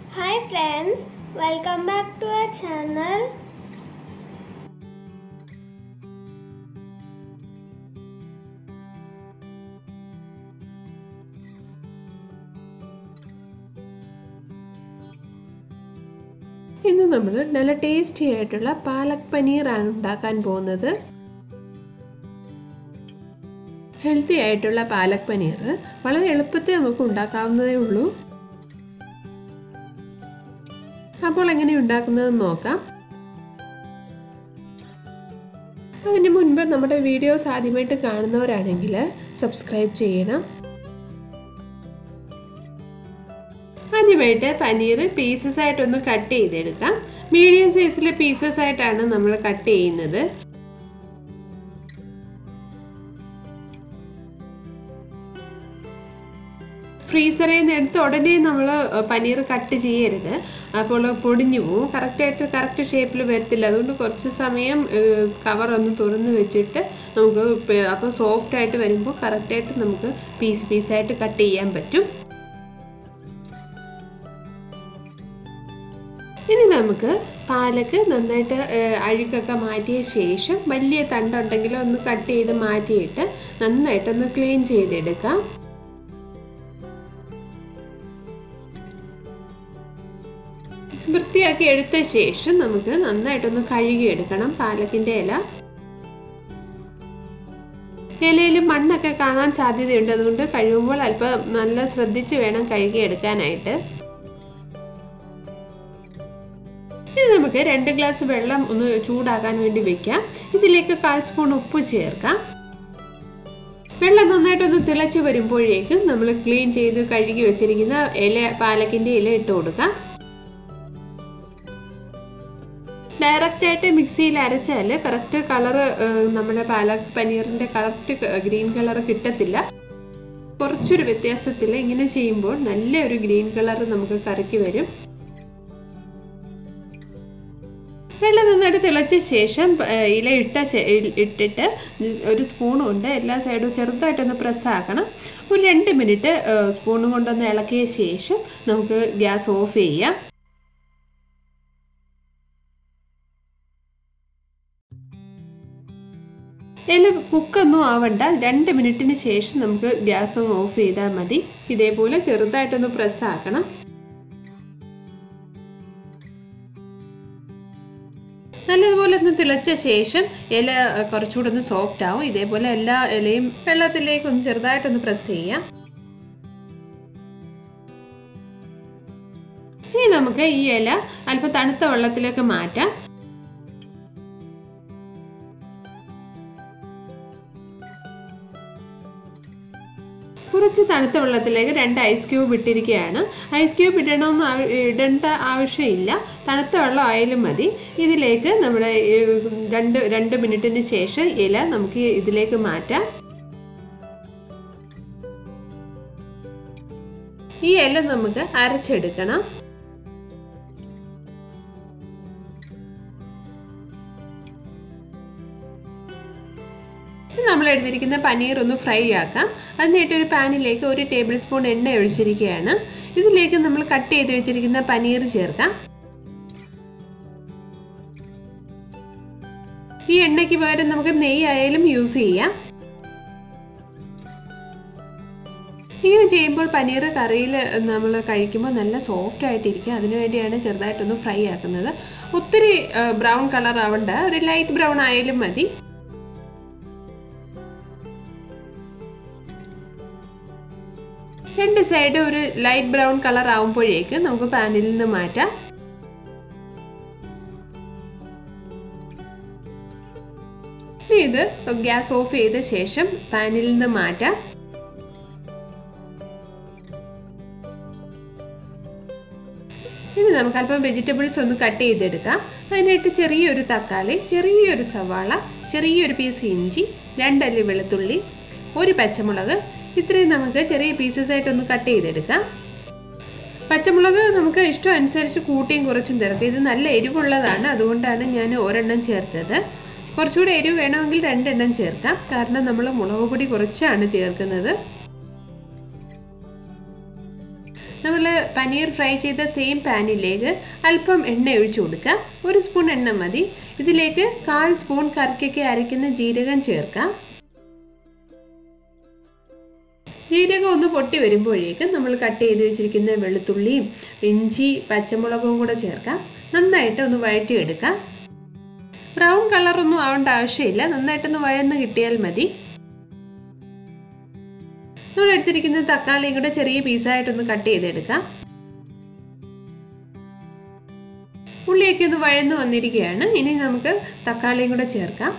Hi friends, welcome back to our channel. ഇന്ന് നമ്മൾ നല്ല ടേസ്റ്റി ആയിട്ടുള്ള പാലക് പനീറാണ് ഉണ്ടാക്കാൻ പോകുന്നത് ഹെൽത്തി ആയിട്ടുള്ള പാലക് പനീർ വളരെ എളുപ്പത്തിൽ നമുക്ക് ഉണ്ടാക്കാവുന്നതേ ഉള്ളൂ അപ്പോൾ എങ്ങനെ ഉണ്ടാക്കുന്നതെന്ന് നോക്കാം അതിന് മുൻപ് നമ്മുടെ വീഡിയോസ് ആദ്യമായിട്ട് കാണുന്നവരാണെങ്കിൽ സബ്സ്ക്രൈബ് ചെയ്യണം ആദ്യമായിട്ട് പനീർ പീസസ് ആയിട്ടൊന്ന് കട്ട് ചെയ്തെടുക്കാം മീഡിയം സൈസിലെ പീസസ് ആയിട്ടാണ് നമ്മൾ കട്ട് ചെയ്യുന്നത് ഫ്രീസറിൽ നിന്ന് എടുത്ത് ഉടനെ നമ്മൾ പനീർ കട്ട് ചെയ്യരുത് അപ്പോൾ പൊടിഞ്ഞു പോവും കറക്റ്റായിട്ട് കറക്റ്റ് ഷേപ്പിൽ വരത്തില്ല അതുകൊണ്ട് കുറച്ച് സമയം കവർ ഒന്ന് തുറന്ന് വെച്ചിട്ട് നമുക്ക് അപ്പോൾ സോഫ്റ്റ് ആയിട്ട് വരുമ്പോൾ കറക്റ്റായിട്ട് നമുക്ക് പീസ് പീസായിട്ട് കട്ട് ചെയ്യാൻ പറ്റും ഇനി നമുക്ക് പാലക്ക് നന്നായിട്ട് അഴുക്കൊക്കെ മാറ്റിയ ശേഷം വലിയ തണ്ടുണ്ടെങ്കിൽ ഒന്ന് കട്ട് ചെയ്ത് മാറ്റിയിട്ട് നന്നായിട്ടൊന്ന് ക്ലീൻ ചെയ്തെടുക്കാം വൃത്തിയാക്കി എടുത്ത ശേഷം നമുക്ക് നന്നായിട്ടൊന്ന് കഴുകിയെടുക്കണം പാലക്കിൻ്റെ ഇല ഇലയിൽ മണ്ണൊക്കെ കാണാൻ സാധ്യതയുണ്ട് അതുകൊണ്ട് കഴുകുമ്പോൾ അല്പം നല്ല ശ്രദ്ധിച്ച് വേണം കഴുകിയെടുക്കാനായിട്ട് ഇനി നമുക്ക് രണ്ട് ഗ്ലാസ് വെള്ളം ഒന്ന് ചൂടാക്കാൻ വേണ്ടി വെക്കാം ഇതിലേക്ക് കാൽ സ്പൂൺ ഉപ്പ് ചേർക്കാം വെള്ളം നന്നായിട്ടൊന്ന് തിളച്ച് വരുമ്പോഴേക്കും നമ്മൾ ക്ലീൻ ചെയ്ത് കഴുകി വെച്ചിരിക്കുന്ന ഇല പാലക്കിൻ്റെ ഇല ഇട്ട് കൊടുക്കാം ഡയറക്റ്റ് ആയിട്ട് മിക്സിയിൽ അരച്ചാൽ കറക്റ്റ് കളറ് നമ്മുടെ പാലക് പനീറിൻ്റെ കറക്റ്റ് ഗ്രീൻ കളർ കിട്ടത്തില്ല കുറച്ചൊരു വ്യത്യാസത്തിൽ ഇങ്ങനെ ചെയ്യുമ്പോൾ നല്ലൊരു ഗ്രീൻ കളർ നമുക്ക് കറിക്ക് വരും വെള്ളം നന്നായിട്ട് തിളച്ച ശേഷം ഇല ഇട്ട ഇട്ടിട്ട് ഒരു സ്പൂൺ കൊണ്ട് എല്ലാ സൈഡും ചെറുതായിട്ടൊന്ന് പ്രസ്സാക്കണം ഒരു രണ്ട് മിനിറ്റ് സ്പൂണും കൊണ്ടൊന്ന് ഇളക്കിയ ശേഷം നമുക്ക് ഗ്യാസ് ഓഫ് ചെയ്യാം ഇല കുക്കൊന്നും ആവണ്ട രണ്ട് മിനിറ്റിന് ശേഷം നമുക്ക് ഗ്യാസ് ഓഫ് ചെയ്താൽ മതി ഇതേപോലെ ചെറുതായിട്ടൊന്ന് പ്രസ്സാക്കണം നല്ലതുപോലെ ഒന്ന് തിളച്ച ശേഷം ഇല കുറച്ചുകൂടെ ഒന്ന് സോഫ്റ്റ് ആവും ഇതേപോലെ എല്ലാ ഇലയും വെള്ളത്തിലേക്ക് ഒന്ന് ചെറുതായിട്ടൊന്ന് പ്രസ് ചെയ്യാം ഇനി നമുക്ക് ഈ ഇല അല്പം തണുത്ത വെള്ളത്തിലേക്ക് മാറ്റാം കുറച്ച് തണുത്ത വെള്ളത്തിലേക്ക് രണ്ട് ഐസ് ക്യൂബ് ഇട്ടിരിക്കുകയാണ് ഐസ് ക്യൂബ് ഇടണമെന്ന് ഇടേണ്ട ആവശ്യമില്ല തണുത്ത വെള്ളം ആയാലും മതി ഇതിലേക്ക് നമ്മുടെ രണ്ട് രണ്ട് മിനിറ്റിന് ശേഷം ഇല നമുക്ക് ഇതിലേക്ക് മാറ്റാം ഈ ഇല നമുക്ക് അരച്ചെടുക്കണം നമ്മൾ എടുത്തിരിക്കുന്ന പനീർ ഒന്ന് ഫ്രൈ ആക്കാം അതിനായിട്ട് ഒരു പാനിലേക്ക് ഒരു ടേബിൾ സ്പൂൺ എണ്ണ ഒഴിച്ചിരിക്കുകയാണ് ഇതിലേക്ക് നമ്മൾ കട്ട് ചെയ്ത് വെച്ചിരിക്കുന്ന പനീർ ചേർക്കാം ഈ എണ്ണയ്ക്ക് പകരം നമുക്ക് നെയ്യ് ആയാലും യൂസ് ചെയ്യാം ഇങ്ങനെ ചെയ്യുമ്പോൾ പനീർ കറിയിൽ നമ്മൾ കഴിക്കുമ്പോൾ നല്ല സോഫ്റ്റ് ആയിട്ടിരിക്കും അതിനുവേണ്ടിയാണ് ചെറുതായിട്ടൊന്ന് ഫ്രൈ ആക്കുന്നത് ഒത്തിരി ബ്രൗൺ കളർ ആവണ്ട ഒരു ലൈറ്റ് ബ്രൗൺ ആയാലും മതി രണ്ട് സൈഡ് ഒരു ലൈറ്റ് ബ്രൗൺ കളർ ആവുമ്പോഴേക്ക് നമുക്ക് പാനിൽ നിന്ന് മാറ്റാം ഇത് ഗ്യാസ് ഓഫ് ചെയ്ത ശേഷം പാനിൽ നിന്ന് മാറ്റാം ഇനി നമുക്ക് അല്പം വെജിറ്റബിൾസ് ഒന്ന് കട്ട് ചെയ്തെടുക്കാം അതിനായിട്ട് ചെറിയൊരു തക്കാളി ചെറിയൊരു സവാള ചെറിയൊരു പീസ് ഇഞ്ചി രണ്ടല്ലി വെളുത്തുള്ളി ഒരു പച്ചമുളക് ഇത്രയും നമുക്ക് ചെറിയ പീസസ് ആയിട്ടൊന്ന് കട്ട് ചെയ്തെടുക്കാം പച്ചമുളക് നമുക്ക് ഇഷ്ടം അനുസരിച്ച് കൂട്ടിയും കുറച്ചും ചേർക്കാം ഇത് നല്ല എരിവുള്ളതാണ് അതുകൊണ്ടാണ് ഞാൻ ഒരെണ്ണം ചേർത്തത് കുറച്ചുകൂടി എരിവ് വേണമെങ്കിൽ രണ്ടെണ്ണം ചേർക്കാം കാരണം നമ്മൾ മുളക് പൊടി കുറച്ചാണ് ചേർക്കുന്നത് നമ്മൾ പനീർ ഫ്രൈ ചെയ്ത സെയിം പാനിലേക്ക് അല്പം എണ്ണ ഒഴിച്ചു കൊടുക്കുക ഒരു സ്പൂൺ എണ്ണ മതി ഇതിലേക്ക് കാൽ സ്പൂൺ കറിക്കൊക്കെ അരയ്ക്കുന്ന ജീരകം ചേർക്കാം ജീരകം ഒന്ന് പൊട്ടി വരുമ്പോഴേക്കും നമ്മൾ കട്ട് ചെയ്ത് വെച്ചിരിക്കുന്ന വെളുത്തുള്ളിയും ഇഞ്ചി പച്ചമുളകും കൂടെ ചേർക്കാം നന്നായിട്ട് ഒന്ന് വഴറ്റിയെടുക്കാം ബ്രൗൺ കളറൊന്നും ആവേണ്ട ആവശ്യമില്ല നന്നായിട്ടൊന്ന് വഴന്ന് കിട്ടിയാൽ മതി നമ്മൾ എടുത്തിരിക്കുന്ന തക്കാളിയും കൂടെ ചെറിയ പീസായിട്ടൊന്ന് കട്ട് ചെയ്തെടുക്കാം ഉള്ളിയൊക്കെ ഒന്ന് വഴന്ന് വന്നിരിക്കുകയാണ് ഇനി നമുക്ക് തക്കാളിയും കൂടെ ചേർക്കാം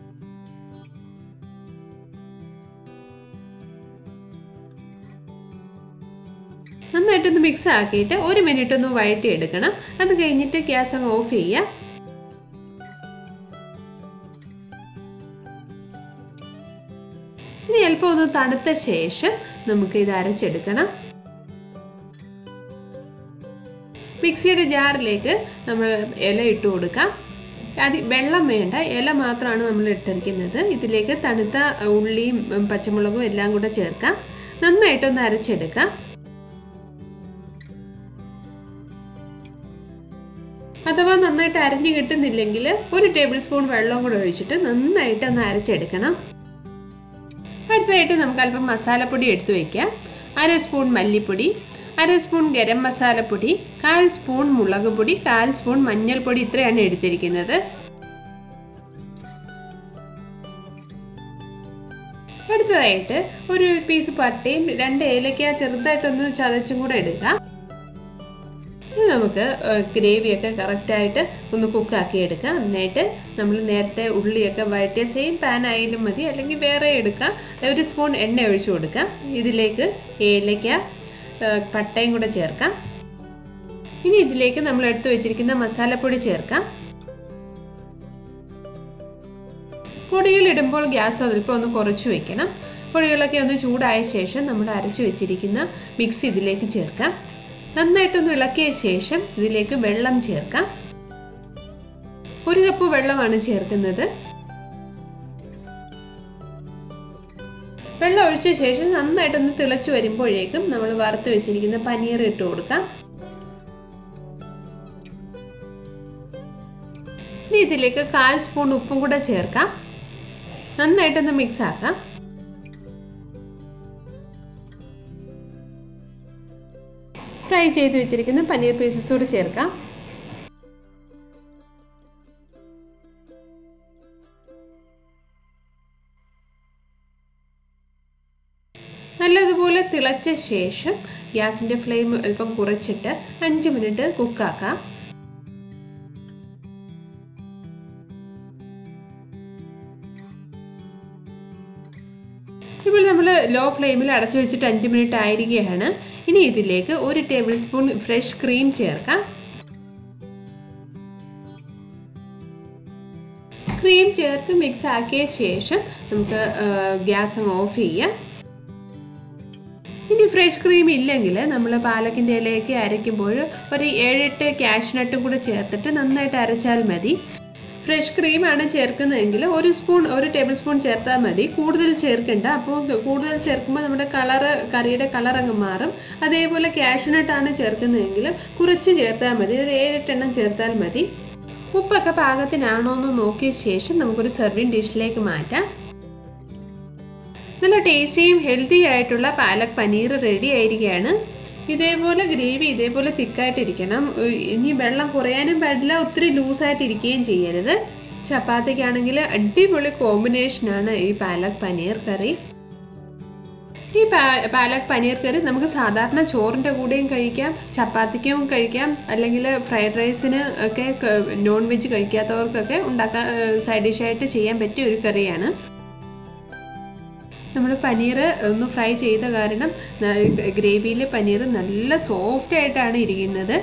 നന്നായിട്ടൊന്ന് മിക്സ് ആക്കിയിട്ട് ഒരു മിനിറ്റ് ഒന്ന് വഴറ്റി എടുക്കണം അത് കഴിഞ്ഞിട്ട് ഗ്യാസ് അങ്ങ് ഓഫ് ചെയ്യാം ഇനി അല്പം ഒന്ന് തണുത്ത ശേഷം നമുക്ക് ഇത് അരച്ചെടുക്കണം മിക്സിയുടെ ജാറിലേക്ക് നമ്മൾ ഇല ഇട്ട് കൊടുക്കാം അത് വെള്ളം വേണ്ട ഇല മാത്രമാണ് നമ്മൾ ഇട്ടിരിക്കുന്നത് ഇതിലേക്ക് തണുത്ത ഉള്ളിയും പച്ചമുളകും എല്ലാം കൂടെ ചേർക്കാം നന്നായിട്ടൊന്ന് അരച്ചെടുക്കാം അഥവാ നന്നായിട്ട് അരഞ്ഞു കിട്ടുന്നില്ലെങ്കിൽ ഒരു ടേബിൾ സ്പൂൺ വെള്ളം കൂടെ ഒഴിച്ചിട്ട് നന്നായിട്ട് ഒന്ന് അരച്ചെടുക്കണം അടുത്തതായിട്ട് നമുക്ക് അല്പം മസാലപ്പൊടി എടുത്തു വയ്ക്കാം അര സ്പൂൺ മല്ലിപ്പൊടി അര സ്പൂൺ ഗരം മസാലപ്പൊടി കാൽ സ്പൂൺ മുളക് പൊടി കാൽ സ്പൂൺ മഞ്ഞൾപ്പൊടി ഇത്രയാണ് എടുത്തിരിക്കുന്നത് അടുത്തതായിട്ട് ഒരു പീസ് പട്ടയും രണ്ട് ഏലക്ക ചെറുതായിട്ടൊന്ന് ചതച്ചും കൂടെ എടുക്കാം ഇനി നമുക്ക് ഗ്രേവിയൊക്കെ കറക്റ്റായിട്ട് ഒന്ന് കുക്കാക്കി എടുക്കാം അതിനായിട്ട് നമ്മൾ നേരത്തെ ഉള്ളിയൊക്കെ വഴറ്റിയ സെയിം പാൻ ആയാലും മതി അല്ലെങ്കിൽ വേറെ എടുക്കാം ഒരു സ്പൂൺ എണ്ണ ഒഴിച്ചു കൊടുക്കാം ഇതിലേക്ക് ഏലയ്ക്ക പട്ടയും കൂടെ ചേർക്കാം ഇനി ഇതിലേക്ക് നമ്മൾ എടുത്തു വെച്ചിരിക്കുന്ന മസാലപ്പൊടി ചേർക്കാം പൊടികൾ ഇടുമ്പോൾ ഗ്യാസ് അല്പം ഒന്ന് കുറച്ച് വെക്കണം പൊടികളൊക്കെ ഒന്ന് ചൂടായ ശേഷം നമ്മൾ അരച്ചു വെച്ചിരിക്കുന്ന മിക്സ് ഇതിലേക്ക് ചേർക്കാം നന്നായിട്ടൊന്ന് ഇളക്കിയ ശേഷം ഇതിലേക്ക് വെള്ളം ചേർക്കാം ഒരു കപ്പ് വെള്ളമാണ് ചേർക്കുന്നത് വെള്ളം ഒഴിച്ച ശേഷം നന്നായിട്ടൊന്ന് തിളച്ചു വരുമ്പോഴേക്കും നമ്മൾ വറുത്ത് വെച്ചിരിക്കുന്ന പനീർ ഇട്ട് കൊടുക്കാം ഇനി ഇതിലേക്ക് കാൽ സ്പൂൺ ഉപ്പും കൂടെ ചേർക്കാം നന്നായിട്ടൊന്ന് മിക്സ് ആക്കാം ഫ്രൈ ചെയ്ത് വെച്ചിരിക്കുന്ന പനീർ പീസസ് കൂടി ചേർക്കാം നല്ലതുപോലെ തിളച്ച ശേഷം ഗ്യാസിൻ്റെ ഫ്ലെയിം അല്പം കുറച്ചിട്ട് അഞ്ച് മിനിറ്റ് കുക്കാക്കാം ഇപ്പോൾ നമ്മൾ ലോ ഫ്ലെയിമിൽ അടച്ചു വെച്ചിട്ട് അഞ്ച് മിനിറ്റ് ആയിരിക്കുകയാണ് ഇനി ഇതിലേക്ക് ഒരു ടേബിൾ സ്പൂൺ ഫ്രഷ് ക്രീം ചേർക്കാം ക്രീം ചേർത്ത് മിക്സ് ആക്കിയ ശേഷം നമുക്ക് ഗ്യാസ് അങ്ങ് ഓഫ് ചെയ്യാം ഇനി ഫ്രഷ് ക്രീം ഇല്ലെങ്കിൽ നമ്മൾ പാലക്കിൻ്റെ ഇലയൊക്കെ അരയ്ക്കുമ്പോൾ ഒരു ഏഴെട്ട് ക്യാഷ്നട്ടും കൂടെ ചേർത്തിട്ട് നന്നായിട്ട് അരച്ചാൽ മതി ഫ്രഷ് ക്രീമാണ് ചേർക്കുന്നതെങ്കിൽ ഒരു സ്പൂൺ ഒരു ടേബിൾ സ്പൂൺ ചേർത്താൽ മതി കൂടുതൽ ചേർക്കണ്ട അപ്പോൾ കൂടുതൽ ചേർക്കുമ്പോൾ നമ്മുടെ കളറ് കറിയുടെ കളർ അങ്ങ് മാറും അതേപോലെ ക്യാഷ്നട്ടാണ് ചേർക്കുന്നതെങ്കിൽ കുറച്ച് ചേർത്താൽ മതി ഒരു ഏഴെട്ടെണ്ണം ചേർത്താൽ മതി ഉപ്പൊക്കെ പാകത്തിനാണോ എന്ന് നോക്കിയ ശേഷം നമുക്കൊരു സെർവിങ് ഡിഷിലേക്ക് മാറ്റാം നല്ല ടേസ്റ്റിയും ഹെൽത്തി ആയിട്ടുള്ള പാലക് പനീർ റെഡി ആയിരിക്കുകയാണ് ഇതേപോലെ ഗ്രേവി ഇതേപോലെ തിക്കായിട്ടിരിക്കണം ഇനി വെള്ളം കുറയാനും പാടില്ല ഒത്തിരി ലൂസായിട്ട് ഇരിക്കുകയും ചെയ്യരുത് ചപ്പാത്തിക്കാണെങ്കിൽ അടിപൊളി കോമ്പിനേഷനാണ് ഈ പാലക് പനീർ കറി ഈ പാലക് പനീർ കറി നമുക്ക് സാധാരണ ചോറിൻ്റെ കൂടെയും കഴിക്കാം ചപ്പാത്തിക്കും കഴിക്കാം അല്ലെങ്കിൽ ഫ്രൈഡ് റൈസിന് ഒക്കെ നോൺ വെജ് കഴിക്കാത്തവർക്കൊക്കെ ഉണ്ടാക്കാൻ സൈഡ് ഡിഷായിട്ട് ചെയ്യാൻ പറ്റിയ ഒരു കറിയാണ് നമ്മൾ പനീർ ഒന്ന് ഫ്രൈ ചെയ്ത കാരണം ഗ്രേവിയിൽ പനീർ നല്ല സോഫ്റ്റ് ആയിട്ടാണ് ഇരിക്കുന്നത്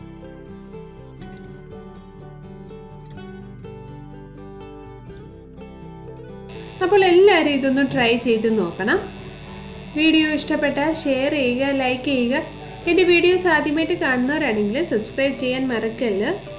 അപ്പോൾ എല്ലാവരും ഇതൊന്ന് ട്രൈ ചെയ്ത് നോക്കണം വീഡിയോ ഇഷ്ടപ്പെട്ടാൽ ഷെയർ ചെയ്യുക ലൈക്ക് ചെയ്യുക എൻ്റെ വീഡിയോസ് ആദ്യമായിട്ട് കാണുന്നവരാണെങ്കിൽ സബ്സ്ക്രൈബ് ചെയ്യാൻ മറക്കല്ല